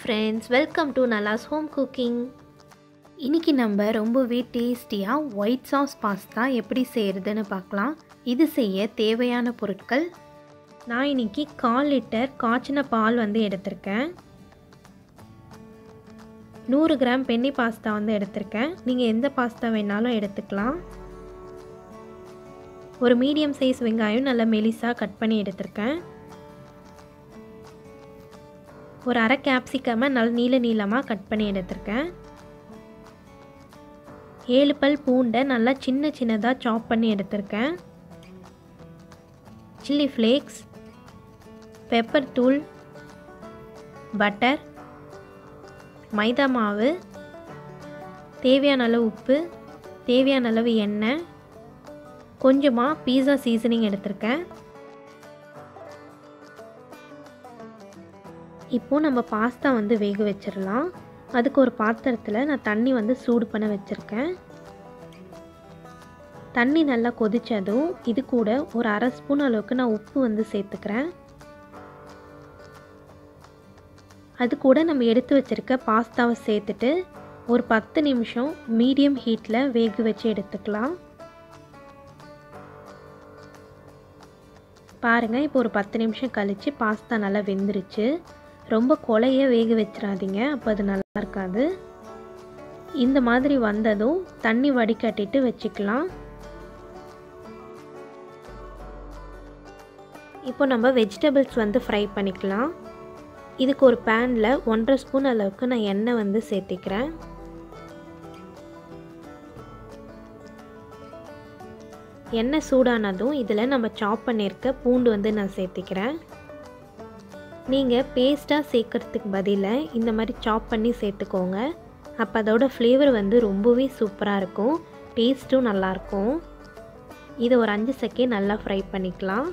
friends welcome to Nalla's home cooking இன்றைக்கி நம்ம ரொம்பவே டேஸ்டியாக ஒயிட் சாஸ் பாஸ்தா எப்படி செய்கிறதுன்னு பார்க்கலாம் இது செய்ய தேவையான பொருட்கள் நான் இன்னைக்கு கால் லிட்டர் காய்ச்சின பால் வந்து எடுத்திருக்கேன் நூறு கிராம் பென்னி பாஸ்தா வந்து எடுத்திருக்கேன் நீங்கள் எந்த பாஸ்தா வேணாலும் எடுத்துக்கலாம் ஒரு மீடியம் சைஸ் வெங்காயம் நல்லா மெலிசாக கட் பண்ணி எடுத்திருக்கேன் ஒரு அரை கேப்சிகமை நல்ல நீல நீளமாக கட் பண்ணி எடுத்திருக்கேன் ஏழு பல் பூண்டை நல்லா சின்ன சின்னதாக சாப் பண்ணி எடுத்திருக்கேன் சில்லி ஃப்ளேக்ஸ் பெப்பர் தூள் பட்டர் மைதா மாவு தேவையான அளவு உப்பு தேவையான அளவு எண்ணெய் கொஞ்சமாக பீஸா சீசனிங் எடுத்திருக்கேன் இப்போது நம்ம பாஸ்தா வந்து வேக வச்சிடலாம் அதுக்கு ஒரு பாத்திரத்தில் நான் தண்ணி வந்து சூடு பண்ண வச்சுருக்கேன் தண்ணி நல்லா கொதித்ததும் இது கூட ஒரு அரை ஸ்பூன் அளவுக்கு நான் உப்பு வந்து சேர்த்துக்கிறேன் அது கூட நம்ம எடுத்து வச்சுருக்க பாஸ்தாவை சேர்த்துட்டு ஒரு பத்து நிமிஷம் மீடியம் ஹீட்டில் வேக வச்சு எடுத்துக்கலாம் பாருங்கள் இப்போ ஒரு பத்து நிமிஷம் கழித்து பாஸ்தா நல்லா வெந்துருச்சு ரொம்ப கொலைய வேக வச்சிடாதீங்க அப்போ அது நல்லா இருக்காது இந்த மாதிரி வந்ததும் தண்ணி வடிகட்டிட்டு வச்சுக்கலாம் இப்போ நம்ம வெஜிடபிள்ஸ் வந்து ஃப்ரை பண்ணிக்கலாம் இதுக்கு ஒரு பேனில் ஒன்றரை ஸ்பூன் அளவுக்கு நான் எண்ணெய் வந்து சேர்த்திக்கிறேன் எண்ணெய் சூடானதும் இதில் நம்ம சாப் பண்ணியிருக்க பூண்டு வந்து நான் சேர்த்திக்கிறேன் நீங்கள் பேஸ்ட்டாக சேர்க்குறதுக்கு பதிலாக இந்த மாதிரி சாப் பண்ணி சேர்த்துக்கோங்க அப்போ அதோட ஃப்ளேவர் வந்து ரொம்பவே சூப்பராக இருக்கும் டேஸ்ட்டும் நல்லாயிருக்கும் இதை ஒரு அஞ்சு செகண்ட் நல்லா ஃப்ரை பண்ணிக்கலாம்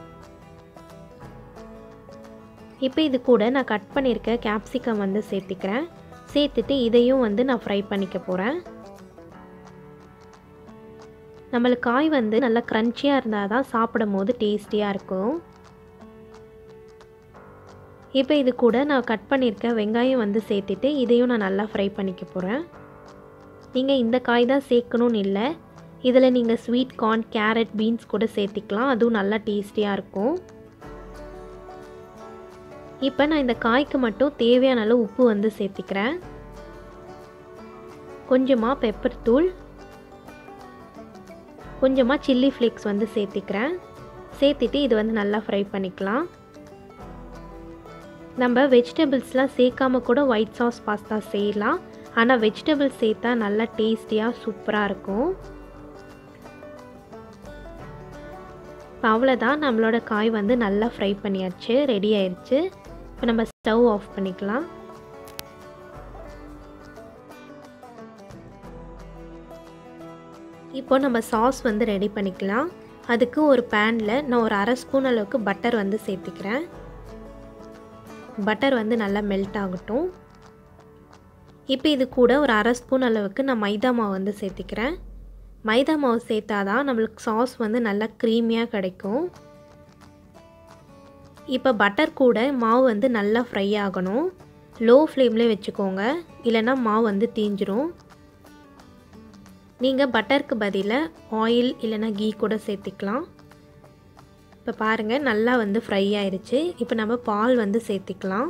இப்போ இது கூட நான் கட் பண்ணியிருக்க கேப்சிகம் வந்து சேர்த்திக்கிறேன் சேர்த்துட்டு இதையும் வந்து நான் ஃப்ரை பண்ணிக்க போகிறேன் நம்மளுக்கு காய் வந்து நல்லா க்ரன்ச்சியாக இருந்தால் தான் சாப்பிடும் போது டேஸ்டியாக இருக்கும் இப்போ இது கூட நான் கட் பண்ணியிருக்க வெங்காயம் வந்து சேர்த்துட்டு இதையும் நான் நல்லா ஃப்ரை பண்ணிக்க போகிறேன் நீங்கள் இந்த காய் தான் சேர்க்கணும்னு இல்லை இதில் நீங்கள் ஸ்வீட் கார்ன் கேரட் பீன்ஸ் கூட சேர்த்திக்கலாம் அதுவும் நல்லா டேஸ்டியாக இருக்கும் இப்போ நான் இந்த காய்க்கு மட்டும் தேவையான அளவு உப்பு வந்து சேர்த்திக்கிறேன் கொஞ்சமாக பெப்பர் தூள் கொஞ்சமாக சில்லி ஃப்ளேக்ஸ் வந்து சேர்த்திக்கிறேன் சேர்த்துட்டு இது வந்து நல்லா ஃப்ரை பண்ணிக்கலாம் நம்ம வெஜிடபிள்ஸ்லாம் சேர்க்காம கூட ஒயிட் சாஸ் பாஸ்தா செய்யலாம் ஆனால் வெஜிடபிள்ஸ் சேர்த்தா நல்லா டேஸ்டியாக சூப்பராக இருக்கும் இப்போ அவ்வளோதான் நம்மளோட காய் வந்து நல்லா ஃப்ரை பண்ணியாச்சு ரெடி ஆயிடுச்சு இப்போ நம்ம ஸ்டவ் ஆஃப் பண்ணிக்கலாம் இப்போ நம்ம சாஸ் வந்து ரெடி பண்ணிக்கலாம் அதுக்கு ஒரு பேனில் நான் ஒரு அரை ஸ்பூன் அளவுக்கு பட்டர் வந்து சேர்த்துக்கிறேன் பட்டர் வந்து நல்லா மெல்ட் ஆகட்டும் இப்போ இது கூட ஒரு அரை ஸ்பூன் அளவுக்கு நான் மைதா மாவு வந்து சேர்த்திக்கிறேன் மைதா மாவு சேர்த்தா தான் நம்மளுக்கு சாஸ் வந்து நல்லா க்ரீமியாக கிடைக்கும் இப்போ பட்டர் கூட மாவு வந்து நல்லா ஃப்ரை ஆகணும் லோ ஃப்ளேம்லேயே வச்சுக்கோங்க இல்லைன்னா மாவு வந்து தீஞ்சிரும் நீங்கள் பட்டருக்கு பதிலாக ஆயில் இல்லைன்னா கீ கூட சேர்த்திக்கலாம் இப்போ பாருங்கள் நல்லா வந்து ஃப்ரை ஆயிடுச்சு இப்போ நம்ம பால் வந்து சேர்த்திக்கலாம்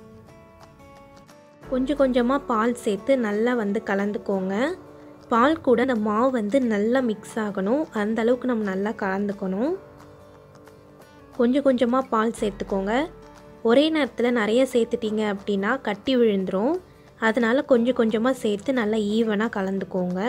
கொஞ்சம் கொஞ்சமாக பால் சேர்த்து நல்லா வந்து கலந்துக்கோங்க பால் கூட அந்த மாவு வந்து நல்லா மிக்ஸ் ஆகணும் அந்த அளவுக்கு நம்ம நல்லா கலந்துக்கணும் கொஞ்சம் கொஞ்சமாக பால் சேர்த்துக்கோங்க ஒரே நேரத்தில் நிறைய சேர்த்துட்டீங்க அப்படின்னா கட்டி விழுந்துடும் அதனால் கொஞ்சம் கொஞ்சமாக சேர்த்து நல்லா ஈவனாக கலந்துக்கோங்க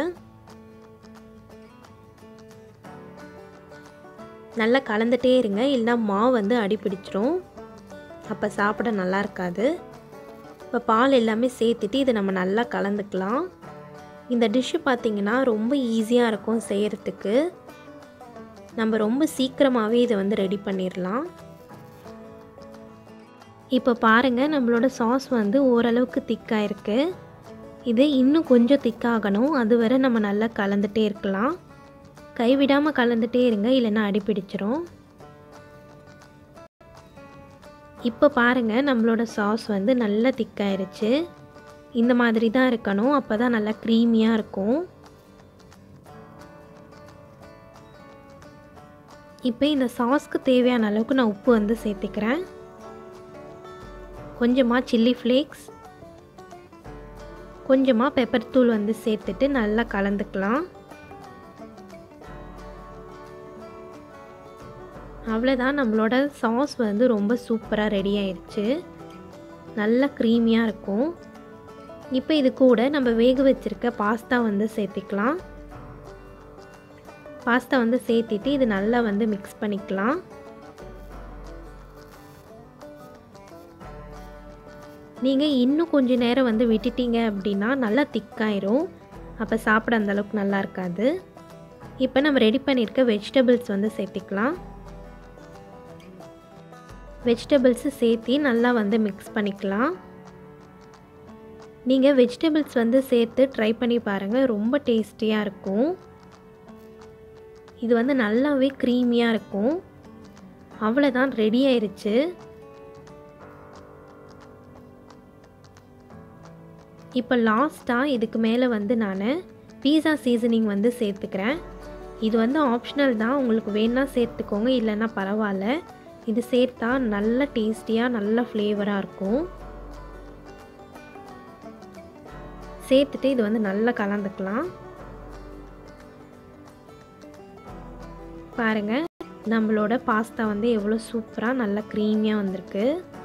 நல்லா கலந்துட்டே இருங்க இல்லைனா மாவு வந்து அடி பிடிச்சிரும் அப்போ சாப்பிட நல்லா இருக்காது இப்போ பால் எல்லாமே சேர்த்துட்டு இதை நம்ம நல்லா கலந்துக்கலாம் இந்த டிஷ்ஷு பார்த்திங்கன்னா ரொம்ப ஈஸியாக இருக்கும் செய்கிறதுக்கு நம்ம ரொம்ப சீக்கிரமாகவே இதை வந்து ரெடி பண்ணிடலாம் இப்போ பாருங்கள் நம்மளோட சாஸ் வந்து ஓரளவுக்கு திக்காக இருக்குது இது இன்னும் கொஞ்சம் திக்காகணும் அது வரை நம்ம நல்லா கலந்துகிட்டே இருக்கலாம் கைவிடாமல் கலந்துகிட்டே இருங்க இல்லைன்னா அடிப்பிடிச்சிரும் இப்போ பாருங்கள் நம்மளோட சாஸ் வந்து நல்லா திக்காயிருச்சு இந்த மாதிரி தான் இருக்கணும் அப்போ தான் நல்லா க்ரீமியாக இருக்கும் இப்போ இந்த சாஸ்க்கு தேவையான அளவுக்கு நான் உப்பு வந்து சேர்த்துக்கிறேன் கொஞ்சமாக சில்லி ஃப்ளேக்ஸ் கொஞ்சமாக பெப்பர் தூள் வந்து சேர்த்துட்டு நல்லா கலந்துக்கலாம் அவ்வளோதான் நம்மளோட சாஸ் வந்து ரொம்ப சூப்பராக ரெடி ஆயிடுச்சு நல்லா க்ரீமியாக இருக்கும் இப்போ இது கூட நம்ம வேக வச்சுருக்க பாஸ்தா வந்து சேர்த்துக்கலாம் பாஸ்தா வந்து சேர்த்திட்டு இது நல்லா வந்து மிக்ஸ் பண்ணிக்கலாம் நீங்கள் இன்னும் கொஞ்சம் நேரம் வந்து விட்டுட்டீங்க அப்படின்னா நல்லா திக்காயிரும் அப்போ சாப்பிட அந்தளவுக்கு நல்லா இருக்காது இப்போ நம்ம ரெடி பண்ணியிருக்க வெஜிடபிள்ஸ் வந்து சேர்த்திக்கலாம் வெஜிடபிள்ஸு சேர்த்து நல்லா வந்து மிக்ஸ் பண்ணிக்கலாம் நீங்கள் வெஜிடபிள்ஸ் வந்து சேர்த்து ட்ரை பண்ணி பாருங்கள் ரொம்ப டேஸ்டியாக இருக்கும் இது வந்து நல்லாவே க்ரீமியாக இருக்கும் அவ்வளோதான் ரெடி ஆயிருச்சு இப்போ லாஸ்ட்டாக இதுக்கு மேலே வந்து நான் பீஸா சீசனிங் வந்து சேர்த்துக்கிறேன் இது வந்து ஆப்ஷனல் தான் உங்களுக்கு வேணா சேர்த்துக்கோங்க இல்லைன்னா பரவாயில்ல இது சேர்த்தா நல்ல டேஸ்டியாக நல்ல ஃப்ளேவராக இருக்கும் சேர்த்துட்டு இது வந்து நல்லா கலந்துக்கலாம் பாருங்கள் நம்மளோட பாஸ்தா வந்து எவ்வளோ சூப்பராக நல்லா க்ரீமியாக வந்திருக்கு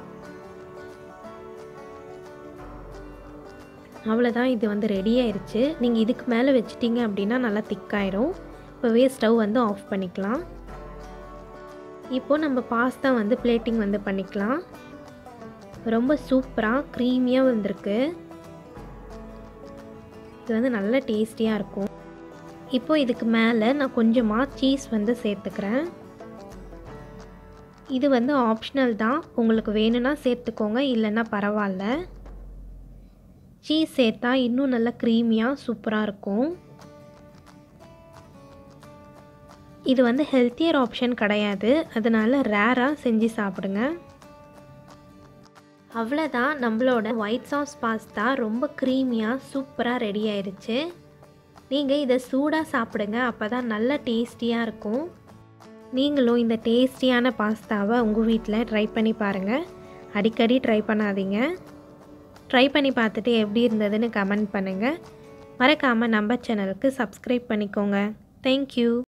அவ்வளோதான் இது வந்து ரெடி ஆயிடுச்சு நீங்கள் இதுக்கு மேலே வச்சிட்டிங்க அப்படின்னா நல்லா திக்காயிரும் இப்போவே ஸ்டவ் வந்து ஆஃப் பண்ணிக்கலாம் இப்போது நம்ம பாஸ்தா வந்து பிளேட்டிங் வந்து பண்ணிக்கலாம் ரொம்ப சூப்பராக க்ரீமியாக வந்திருக்கு இது வந்து நல்ல டேஸ்டியாக இருக்கும் இப்போ இதுக்கு மேலே நான் கொஞ்சமாக சீஸ் வந்து சேர்த்துக்கிறேன் இது வந்து ஆப்ஷனல் தான் உங்களுக்கு வேணும்னா சேர்த்துக்கோங்க இல்லைன்னா பரவாயில்ல சீஸ் சேர்த்தா இன்னும் நல்லா க்ரீமியாக சூப்பராக இருக்கும் இது வந்து ஹெல்த்தியர் ஆப்ஷன் கிடையாது அதனால் ரேராக செஞ்சு சாப்பிடுங்க அவ்வளோதான் நம்மளோட ஒயிட் சாஸ் பாஸ்தா ரொம்ப க்ரீமியாக சூப்பராக ரெடி ஆயிடுச்சு நீங்கள் இதை சூடாக சாப்பிடுங்க அப்போ தான் நல்ல டேஸ்டியாக இருக்கும் நீங்களும் இந்த டேஸ்டியான பாஸ்தாவை உங்கள் வீட்டில் ட்ரை பண்ணி பாருங்கள் அடிக்கடி ட்ரை பண்ணாதீங்க ட்ரை பண்ணி பார்த்துட்டு எப்படி இருந்ததுன்னு கமெண்ட் பண்ணுங்கள் மறக்காமல் நம்ம சேனலுக்கு சப்ஸ்கிரைப் பண்ணிக்கோங்க தேங்க்யூ